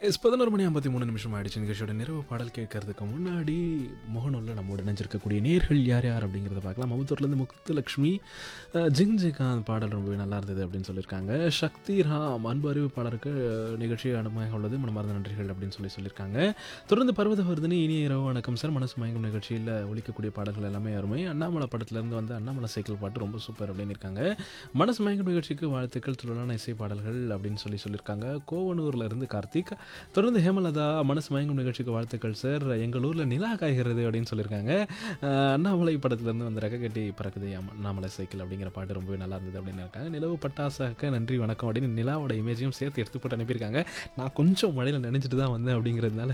S பதினோரு மணி ஐம்பத்தி மூணு நிமிஷம் ஆயிடுச்சு நிகழ்ச்சியோட நிறைவு பாடல் கேட்கறதுக்கு முன்னாடி மோகனூரில் நம்மோட இணைஞ்சிருக்கக்கூடிய நேர்கள் யார் யார் அப்படிங்கிறத பார்க்கலாம் அமுத்தூர்லேருந்து முத்துலக்ஷ்மி அஹ், ஜிங் ஜிகாந்த் பாடல் ரொம்பவே நல்லா இருந்தது அப்படின்னு சொல்லியிருக்காங்க சக்தி ராம் அன்பு அறிவிப்பாளருக்கு நிகழ்ச்சி அனுமதியாக உள்ளது மனமார்ந்த நன்றிகள் அப்படின்னு சொல்லி சொல்லியிருக்காங்க தொடர்ந்து பர்வத வருதுன்னு இனிய இரவு வணக்கம் சார் மனசு மயங்கும் நிகழ்ச்சியில் ஒழிக்கக்கூடிய பாடல்கள் எல்லாமே அருமை அண்ணாமலை படத்துலேருந்து வந்து அண்ணாமலை சைக்கிள் பாட்டு ரொம்ப சூப்பர் அப்படின்னு இருக்காங்க மனசு மயங்கும் நிகழ்ச்சிக்கு வாழ்த்துக்கள் துள்ளலான இசை பாடல்கள் அப்படின்னு சொல்லி சொல்லியிருக்காங்க கோவனூர்ல இருந்து கார்த்திக் தொடர்ந்து ஹேமலதா மனசு மயங்கும் நிகழ்ச்சிக்கு வாழ்த்துக்கள் சார் எங்கள் ஊரில் நிலா காய்கிறது அப்படின்னு சொல்லியிருக்காங்க அஹ் அண்ணாமலை படத்துலேருந்து வந்து ரக கட்டி பறக்குது அம்ம- அண்ணாமலை சைக்கிள் அப்படிங்கிற பாட்டு ரொம்பவே நல்லா இருந்தது அப்படின்னு இருக்காங்க நிலவு பட்டாசாக்க நன்றி வணக்கம் அப்படின்னு நிலாவோட இமேஜையும் சேர்த்து எடுத்து போட்டு அனுப்பியிருக்காங்க நான் கொஞ்சம் மழையில் நினைச்சிட்டு தான் வந்தேன் அப்படிங்கிறதுனால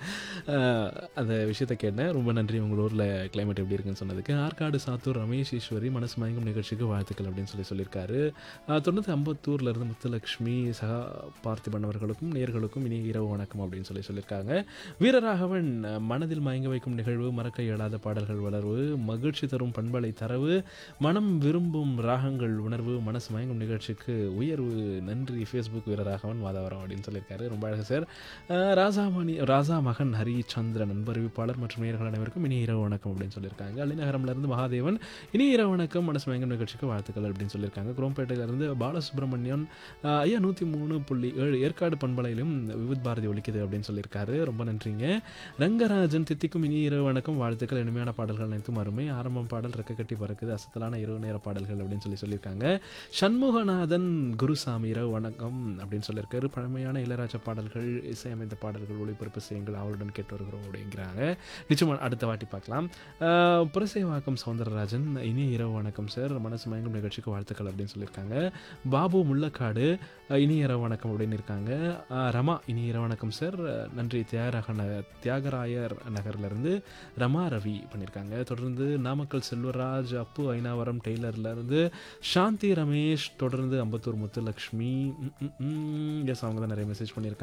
அஹ், அந்த விஷயத்தை கேட்டேன் ரொம்ப நன்றி உங்கள் ஊரில் கிளைமேட் எப்படி இருக்குன்னு சொன்னதுக்கு ஆற்காடு சாத்தூர் ரமேஷ் ஈஸ்வரி மனசு மயங்கும் நிகழ்ச்சிக்கு வாழ்த்துக்கள் அப்படின்னு சொல்லி சொல்லியிருக்காரு அஹ், தொடர்ந்து அம்பத்தூர்ல இருந்து முத்துலக்ஷ்மி சகா பார்த்திபன் அவர்களுக்கும் நேர்களுக்கும் இனி இரவு வணக்கம் அப்படின்னு சொல்லி சொல்லியிருக்காங்க வீரராகவன் அஹ், மனதில் மயங்க வைக்கும் நிகழ்வு மறக்க இயலாத பாடல்கள் வளர்வு மகிழ்ச்சி தரும் பண்பலை தரவு மனம் விரும்பும் ராகங்கள் உணர்வு மனசு மயங்கும் நிகழ்ச்சிக்கு உயர்வு நன்றி ஃபேஸ்புக் வீரராகவன் வாதாவரம் அப்படின்னு சொல்லியிருக்காரு ரொம்ப அழகு சார் அஹ், ராசாமணி ராசா மகன் ஹரிச்சந்திரன் அன்பறிவிப்பாளர் மற்றும் நேயர்கள் அனைவருக்கும் இனி இரவு வணக்கம் அப்படின்னு சொல்லியிருக்காங்க அலிநகரம்ல இருந்து மகாதேவன் இனி இரவு வணக்கம் மனசு மயங்கும் நிகழ்ச்சிக்கு வாழ்த்துக்கள் அப்படின்னு சொல்லியிருக்காங்க குரோம்பேட்டையிலிருந்து பாலசுப்ரமணியன் ஆஹ், ஐயா நூற்றி மூணு புள்ளி ஏழு ஏற்காடு பண்பலையிலும் விவித் பாரதி ஒலிக்குது அப்படின்னு சொல்லியிருக்காரு ரொம்ப நன்றிங்க ரங்கராஜன் தித்திக்கும் இனி இரவு வணக்கம் வாழ்த்துக்கள் இனிமையான பாடல்கள் அனைத்தும் அருமை ஆரம்பம் பாடல் ரெக்க கட்டி பறக்குது அசத்தலான இரவு நேர பாடல்கள் அப்படின்னு சொல்லி சொல்லியிருக்காங்க சண்முகநாதன் குருசாமி இரவு வணக்கம் அப்படின்னு சொல்லியிருக்காரு பழமையான இளையராஜா பாடல்கள் இசையமைந்த பாடல்கள் ஒளிபரப்பு செய்யுங்கள் அவளுடன் கேட்டு வருகிறோம் அப்படிங்கிறாங்க நிச்சயமா அடுத்த வாட்டி பார்க்கலாம் ஆஹ், புரசைவாக்கம் சவுந்தரராஜன் இனிய இரவு வணக்கம் சார் மனசு மயங்கும் நிகழ்ச்சிக்கு வாழ்த்துக்கள் அப்படின்னு சொல்லியிருக்காங்க பாபு முள்ளக்காடு அஹ், இனிய இரவு வணக்கம் அப்படின்னு இருக்காங்க அஹ், ரமா இனிய இரவு வணக்கம் சார் அஹ், நன்றி தியாகராக நகர் தியாகராயர் நகர்லேருந்து ரமா ரவி பண்ணியிருக்காங்க தொடர்ந்து நாமக்கல் செல்வராஜ் அப்பு ஐனாவரம் டெய்லர்லேருந்து சாந்தி ரமேஷ் தொடர்ந்து அம்பத்தூர் முத்துலக்ஷ்மி எஸ் அவங்க தான் நிறைய மெசேஜ் பண்ணியிருக்காங்க